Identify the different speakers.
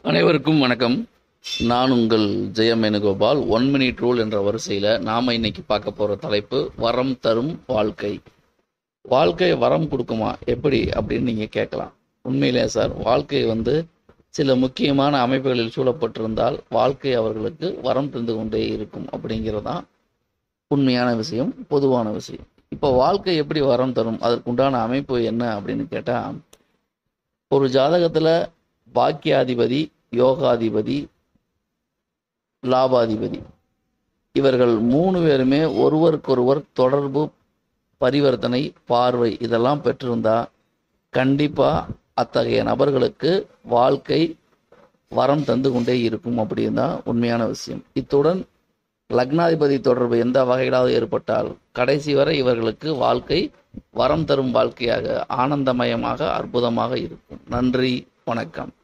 Speaker 1: அனைவருக்கும் வணக்கம் நான் உங்கள் Jayam Venugopal one minute rule என்ற வரிசையில் நாம் இன்னைக்கு பார்க்க போகிற தலைப்பு வரம் தரும் வாழ்க்கை வாழ்க்கை வரம் கொடுக்குமா எப்படி அப்படின்னு நீங்கள் கேட்கலாம் உண்மையிலே சார் வாழ்க்கை வந்து சில முக்கியமான அமைப்புகளில் சூழப்பட்டிருந்தால் வாழ்க்கை அவர்களுக்கு வரம் தந்து கொண்டே இருக்கும் அப்படிங்கிறதான் உண்மையான விஷயம் பொதுவான விஷயம் இப்போ வாழ்க்கை எப்படி வரம் தரும் அதற்குண்டான அமைப்பு என்ன அப்படின்னு கேட்டால் ஒரு ஜாதகத்தில் பாக்கியாதிபதி யோகாதிபதி லாபாதிபதி இவர்கள் மூணு பேருமே ஒருவருக்கொருவர் தொடர்பு பரிவர்த்தனை பார்வை இதெல்லாம் பெற்றிருந்தா கண்டிப்பாக அத்தகைய நபர்களுக்கு வாழ்க்கை வரம் தந்து கொண்டே இருக்கும் அப்படின்னு தான் உண்மையான விஷயம் இத்துடன் லக்னாதிபதி தொடர்பு எந்த வகையிலாவது ஏற்பட்டால் கடைசி வரை இவர்களுக்கு வாழ்க்கை வரம் தரும் வாழ்க்கையாக ஆனந்தமயமாக அற்புதமாக இருக்கும் நன்றி வணக்கம்